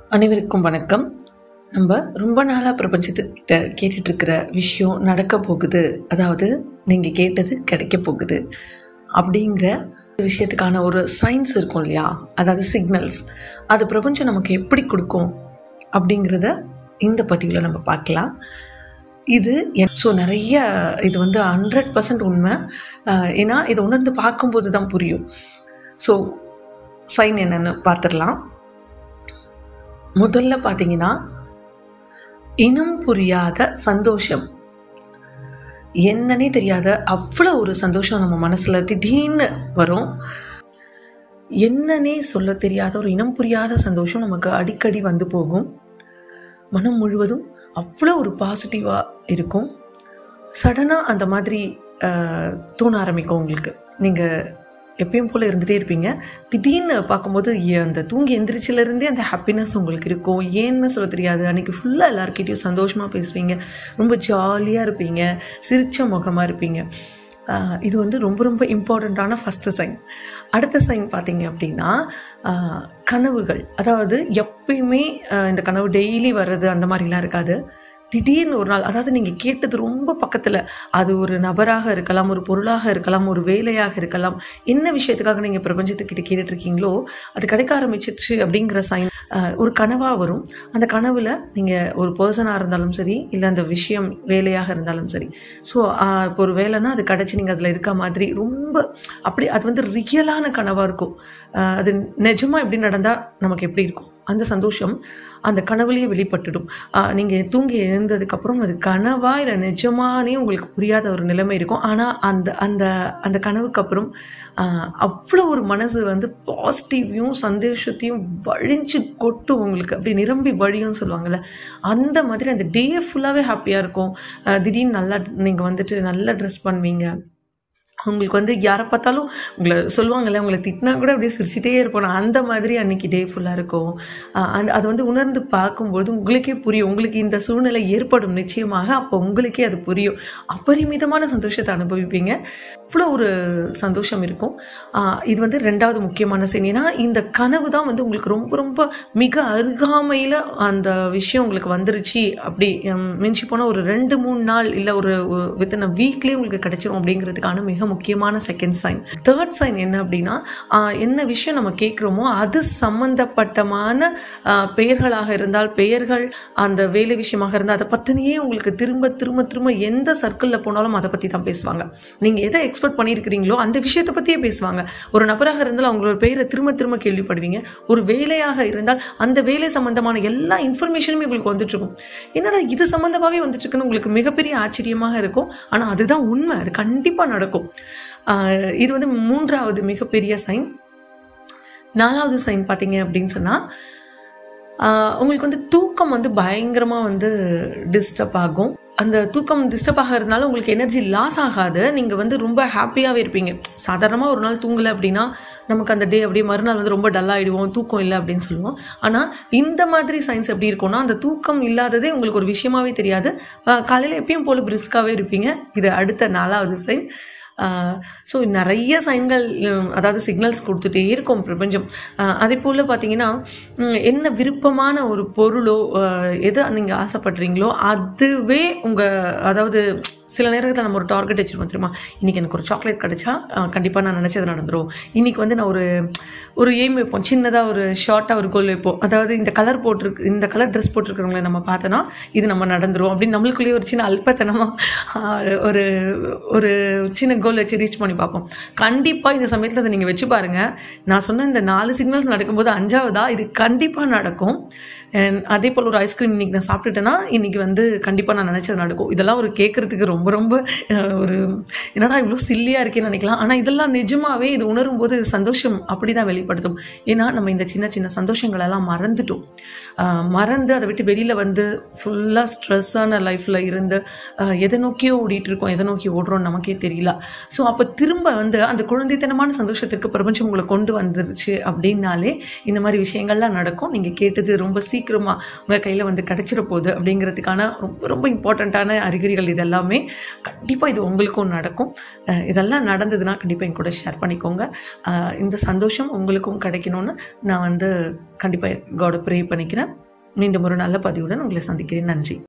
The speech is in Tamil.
அனைவருக்கும் வணக்கம் நம்ம ரொம்ப நாளாக பிரபஞ்சத்துக்கிட்ட கேட்டுட்டு இருக்கிற விஷயம் நடக்க போகுது அதாவது நீங்கள் கேட்டது கிடைக்க போகுது அப்படிங்கிற விஷயத்துக்கான ஒரு சயின்ஸ் இருக்கும் இல்லையா அதாவது சிக்னல்ஸ் அது பிரபஞ்சம் நமக்கு எப்படி கொடுக்கும் அப்படிங்கிறத இந்த பதிவில் நம்ம பார்க்கலாம் இது ஸோ நிறைய இது வந்து ஹண்ட்ரட் பர்சன்ட் உண்மை அஹ், ஏன்னா இதை உணர்ந்து பார்க்கும்போது தான் புரியும் ஸோ சைன் என்னன்னு பார்த்துடலாம் முதல்ல பார்த்தீங்கன்னா இனம் புரியாத சந்தோஷம் என்னன்னே தெரியாத அவ்வளோ ஒரு சந்தோஷம் நம்ம மனசில் திடீர்னு வரும் என்னன்னே சொல்ல தெரியாத ஒரு இனம் புரியாத சந்தோஷம் நமக்கு அடிக்கடி வந்து போகும் மனம் முழுவதும் அவ்வளோ ஒரு பாசிட்டிவாக இருக்கும் சடனாக அந்த மாதிரி ஆஹ், தோண ஆரம்பிக்கும் உங்களுக்கு நீங்கள் எப்பயும் போல் இருந்துகிட்டே இருப்பீங்க திடீர்னு பார்க்கும்போது எ- அந்த தூங்கி எந்திரிச்சிலேருந்தே அந்த ஹாப்பினஸ் உங்களுக்கு இருக்கும் ஏன்னு சொல்ல தெரியாது அன்றைக்கி ஃபுல்லாக எல்லாருக்கிட்டையும் சந்தோஷமாக பேசுவீங்க ரொம்ப ஜாலியாக இருப்பீங்க சிரிச்ச முகமாக இருப்பீங்க ஆஹ், இது வந்து ரொம்ப ரொம்ப இம்பார்ட்டண்ட்டான ஃபஸ்ட்டு சைன் அடுத்த சைன் பார்த்தீங்க அப்படின்னா ஆஹ், கனவுகள் அதாவது எப்பயுமே ஆஹ், இந்த கனவு டெய்லி வர்றது அந்த மாதிரிலாம் இருக்காது திடீர்னு ஒரு நாள் அதாவது நீங்கள் கேட்டது ரொம்ப பக்கத்தில் அது ஒரு நபராக இருக்கலாம் ஒரு பொருளாக இருக்கலாம் ஒரு வேலையாக இருக்கலாம் என்ன விஷயத்துக்காக நீங்கள் பிரபஞ்சத்துக்கிட்ட கேட்டுட்டு இருக்கீங்களோ அது கிடைக்க ஆரம்பிச்சிருச்சு அப்படிங்கிற சைன் ஒரு கனவாக வரும் அந்த கனவில் நீங்கள் ஒரு பர்சனாக இருந்தாலும் சரி இல்லை அந்த விஷயம் வேலையாக இருந்தாலும் சரி ஸோ இப்போ ஒரு வேலைன்னா அது கிடச்சி நீங்கள் அதில் இருக்க மாதிரி ரொம்ப அப்படி அது வந்து ரியலான கனவாக இருக்கும் ஆஹ் அது நிஜமாக எப்படி நடந்தால் நமக்கு எப்படி இருக்கும் அந்த சந்தோஷம் அந்த கனவுலேயே வெளிப்பட்டுடும் நீங்கள் தூங்கி எழுந்ததுக்கப்புறம் அது கனவா இல்லை நிஜமானே உங்களுக்கு புரியாத ஒரு நிலைமை இருக்கும் ஆனால் அந்த அந்த அந்த கனவுக்கு அப்புறம் ஆஹ் அவ்வளோ ஒரு மனசு வந்து பாசிட்டிவையும் சந்தோஷத்தையும் வழிஞ்சு கொட்டும் உங்களுக்கு அப்படி நிரம்பி வழியும் சொல்லுவாங்கள்ல அந்த மாதிரி அந்த டே ஃபுல்லாகவே ஹாப்பியாக இருக்கும் ஆஹ் திடீர்னு நல்லா நீங்கள் வந்துட்டு நல்லா ட்ரெஸ் பண்ணுவீங்க உங்களுக்கு வந்து யாரை பார்த்தாலும் உங்களை சொல்லுவாங்கல்ல உங்களை திட்டினா கூட அப்படியே சிரிச்சிட்டே இருப்போம் நான் அந்த மாதிரி அன்னைக்கு டே ஃபுல்லாக இருக்கும் ஆஹ் அந்த அது வந்து உணர்ந்து பார்க்கும்பொழுது உங்களுக்கே புரியும் உங்களுக்கு இந்த சூழ்நிலை ஏற்படும் நிச்சயமாக அப்போ உங்களுக்கே அது புரியும் அபரிமிதமான சந்தோஷத்தை அனுபவிப்பீங்க அவ்வளோ ஒரு சந்தோஷம் இருக்கும் ஆஹ் இது வந்து ரெண்டாவது முக்கியமான செய்தி ஏன்னா இந்த கனவு தான் வந்து உங்களுக்கு ரொம்ப ரொம்ப மிக அருகாமையில் அந்த விஷயம் உங்களுக்கு வந்துருச்சு அப்படி ஹம், மிஞ்சி போனால் ஒரு ரெண்டு மூணு நாள் இல்லை ஒரு வித்தின் அ வீக்லேயே உங்களுக்கு கிடைச்சிரும் அப்படிங்கிறதுக்கான மிக முக்கியமான செகண்ட் சைன் தேர்ட் சைன் என்ன அப்படின்னா ஆஹ், என்ன விஷயம் நம்ம கேட்குறோமோ அது சம்பந்தப்பட்டமான ஆஹ், பெயர்களாக இருந்தால் பெயர்கள் அந்த வேலை விஷயமாக இருந்தால் அதை பற்றினையே உங்களுக்கு திரும்ப திரும்ப திரும்ப எந்த சர்க்கிளில் போனாலும் அதை பற்றி தான் பேசுவாங்க நீங்கள் எதை எக்ஸ்பெக்ட் பண்ணியிருக்கிறீங்களோ அந்த விஷயத்தை பற்றியே பேசுவாங்க ஒரு நபராக இருந்தால் அவங்களோட பெயரை திரும்ப திரும்ப கேள்விப்படுவீங்க ஒரு வேலையாக இருந்தால் அந்த வேலை சம்பந்தமான எல்லா இன்ஃபர்மேஷனுமே உங்களுக்கு வந்துட்டு இருக்கும் என்னடா இது சம்மந்தமாகவே வந்துட்டு இருக்குன்னு உங்களுக்கு மிகப்பெரிய ஆச்சரியமாக இருக்கும் ஆனால் அதுதான் உண்மை அது கண்டிப்பாக நடக்கும் ஆஹ் இது வந்து மூன்றாவது மிகப்பெரிய சைன் நாலாவது சைன் பார்த்தீங்க அப்படின்னு சொன்னால் உங்களுக்கு வந்து தூக்கம் வந்து பயங்கரமாக வந்து டிஸ்டர்ப் ஆகும் அந்த தூக்கம் டிஸ்டர்ப் ஆகிறதுனால உங்களுக்கு எனர்ஜி லாஸ் ஆகாது நீங்கள் வந்து ரொம்ப ஹாப்பியாகவே இருப்பீங்க சாதாரணமாக ஒரு நாள் தூங்கலை அப்படின்னா நமக்கு அந்த டே அப்படியே மறுநாள் வந்து ரொம்ப டல்லாகிடுவோம் தூக்கம் இல்லை அப்படின்னு சொல்லுவோம் ஆனால் இந்த மாதிரி சயின்ஸ் எப்படி இருக்கும்னா அந்த தூக்கம் இல்லாததே உங்களுக்கு ஒரு விஷயமாவே தெரியாது காலையில் எப்பயும் போல் பிரிஸ்காகவே இருப்பீங்க இது அடுத்த நாலாவது சைன் ஸோ நிறைய சைன்கள் உம், அதாவது சிக்னல்ஸ் கொடுத்துட்டே இருக்கும் பிரபஞ்சம் ஆஹ் அதே போல் பார்த்தீங்கன்னா உம், என்ன விருப்பமான ஒரு பொருளோ ஆஹ் எதை நீங்கள் ஆசைப்படுறீங்களோ அதுவே உங்கள் அதாவது சில நேரத்தில் நம்ம ஒரு டார்கெட் வச்சுருவோம் தெரியுமா இன்றைக்கி எனக்கு ஒரு சாக்லேட் கிடச்சா கண்டிப்பாக நான் நினச்சது நடந்துரும் இன்றைக்கி வந்து நான் ஒரு ஒரு எய்ம் வைப்போம் சின்னதாக ஒரு ஷார்ட்டாக ஒரு கோல் வைப்போம் அதாவது இந்த கலர் போட்டிருக்கு இந்த கலர் ட்ரெஸ் போட்டிருக்கிறவங்கள நம்ம பார்த்தோன்னா இது நம்ம நடந்துரும் அப்படின்னு நம்மளுக்குள்ளேயே ஒரு சின்ன அல்பத்தனமாக ஒரு ஒரு சின்ன கோல் வச்சு ரீச் பண்ணி பார்ப்போம் கண்டிப்பாக இந்த சமயத்தில் அதை நீங்கள் வச்சு பாருங்கள் நான் சொன்ன இந்த நாலு சிக்னல்ஸ் நடக்கும்போது அஞ்சாவதா இது கண்டிப்பாக நடக்கும் And அதே போல் ஒரு ஐஸ்கிரீம் இன்னைக்கு நான் சாப்பிட்டுட்டேன்னா இன்னைக்கு வந்து கண்டிப்பாக நான் நினச்சது நடக்கும் இதெல்லாம் ஒரு கேட்குறதுக்கு ரொம்ப ரொம்ப அஹ், ஒரு என்னடா இவ்வளோ சில்லியாக இருக்கேன்னு நினைக்கலாம் ஆனால் இதெல்லாம் நிஜமாவே இது உணரும் போது சந்தோஷம் அப்படி தான் வெளிப்படுத்தும் ஏன்னா நம்ம இந்த சின்ன சின்ன சந்தோஷங்களெல்லாம் மறந்துட்டோம் அஹ், மறந்து அதை விட்டு வெளியில் வந்து ஃபுல்லாக ஸ்ட்ரெஸ்ஸான லைஃப்பில் இருந்து அஹ், எதை நோக்கியோ ஓடிட்டு இருக்கோம் எதை நோக்கி ஓடுறோம் நமக்கே தெரியல ஸோ அப்போ திரும்ப வந்து அந்த குழந்தைத்தனமான சந்தோஷத்திற்கு பிரபஞ்சம் உங்களை கொண்டு வந்துருச்சு அப்படின்னாலே இந்த மாதிரி விஷயங்கள்லாம் நடக்கும் நீங்கள் கேட்டது ரொம்ப சீக்கிரமாக உங்கள் கையில் வந்து கிடச்சிட போகுது அப்படிங்கிறதுக்கான ரொம்ப ரொம்ப இம்பார்ட்டண்ட்டான அறிகுறிகள் இதெல்லாமே கண்டிப்பாக இது உங்களுக்கும் நடக்கும் அஹ் இதெல்லாம் நடந்ததுன்னா கண்டிப்பாக என் கூட ஷேர் பண்ணிக்கோங்க அஹ் இந்த சந்தோஷம் உங்களுக்கும் கிடைக்கணும்னு நான் வந்து கண்டிப்பாக காட ப்ரே பண்ணிக்கிறேன் மீண்டும் ஒரு நல்ல பதிவுடன் உங்களை சந்திக்கிறேன் நன்றி